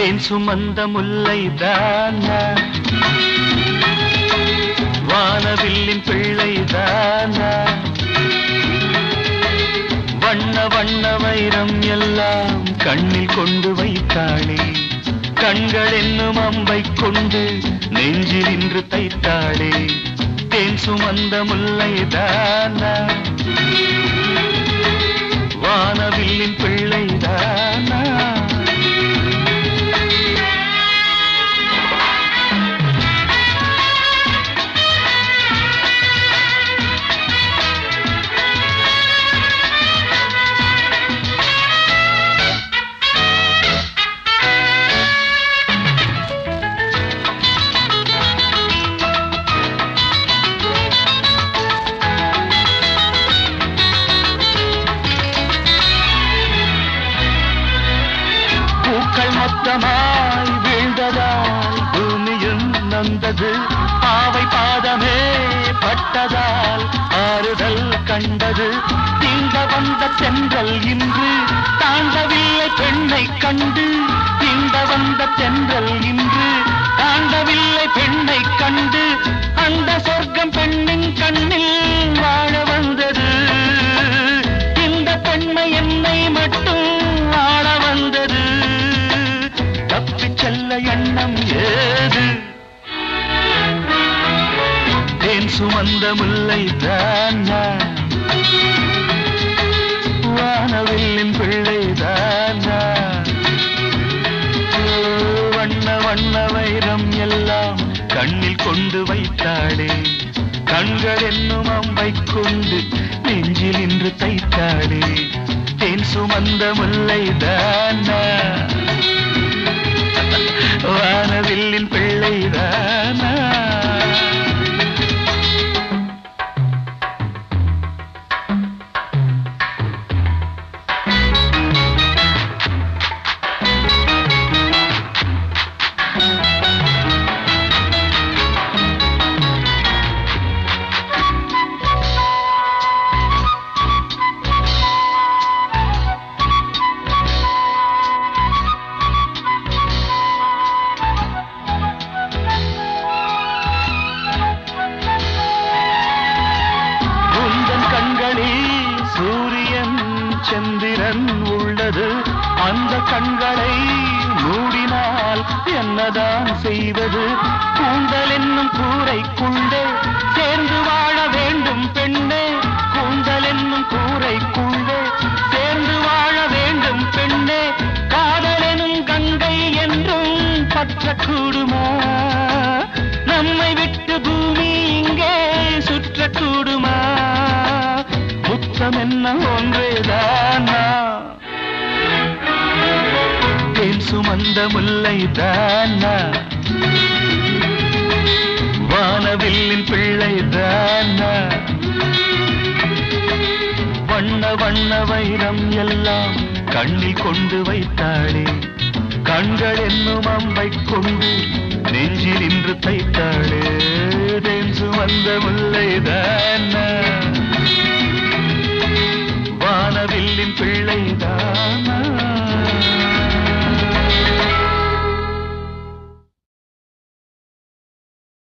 தேன் சுமந்த முல்லை தானா வானவில்லின் பிள்ளை தானா வண்ண வண்ண வைரம் எல்லாம் கண்ணில் கொண்டு வைத்தாளே கண்கள் என்னும் அம்பை கொண்டு நெஞ்சில் இன்று தைத்தாளே தேன் சுமந்த முல்லை தானா வானவில்லின் பிள்ளை தானா பூக்கள் மொத்தமாய் வீழ்ந்ததால் பூமியும் நந்தது பாவை பாதமே பட்டதால் ஆறுதல் கண்டது தீண்ட வந்த தென்றல் இன்று தாண்டவில்லை பெண்ணை கண்டு தீண்ட வந்த தென்றல் இன்று தாண்டவில்லை பெண்ணை கண்டு அந்த சொர்க்கம் பெண்ணின் கண்ணில் வாழ வந்தது இந்த பெண்மை என்னை மட்டும் ஆள வந்தது தப்பிச் செல்ல எண்ணம் ஏது தேன் சுமந்த முல்லை தானா வானவில்லின் பிள்ளை தானா வண்ண வண்ண வைரம் எல்லாம் கண்ணில் கொண்டு வைத்தாளே கண்கள் என்னும் அம்பை கொண்டு நெஞ்சில் இன்று தைத்தாளே தேன் சுமந்த முல்லை தானா வானவில்லின் பிள்ளை தானா உந்தன் கண்களில் சூரியன் சந்திரன் உள்ளது அந்த கண்களை மூடினால் என்னதான் செய்வது கூந்தல் என்னும் கூரைக்குள்ளே சேர்ந்து வாழ வேண்டும் பெண்ணே கூந்தல் என்னும் கூரைக்குள்ளே சேர்ந்து வாழ வேண்டும் பெண்ணே காதலெனும் கங்கை என்றும் பற்றக்கூடுமா நம்மை விட்டு பூமி இங்கே சுற்றக்கூடுமா முத்தம் என்ன ஒன்றேதானா தேன் சுமந்த முல்லை தானா வானவில்லின் பிள்ளை தானா வண்ண வண்ண வைரம் எல்லாம் கண்ணில் கொண்டு வைத்தாளே கண்கள் என்னும் அம்பை கொண்டு நெஞ்சில் இன்று தைத்தாளே தேன் சுமந்த முல்லை தானா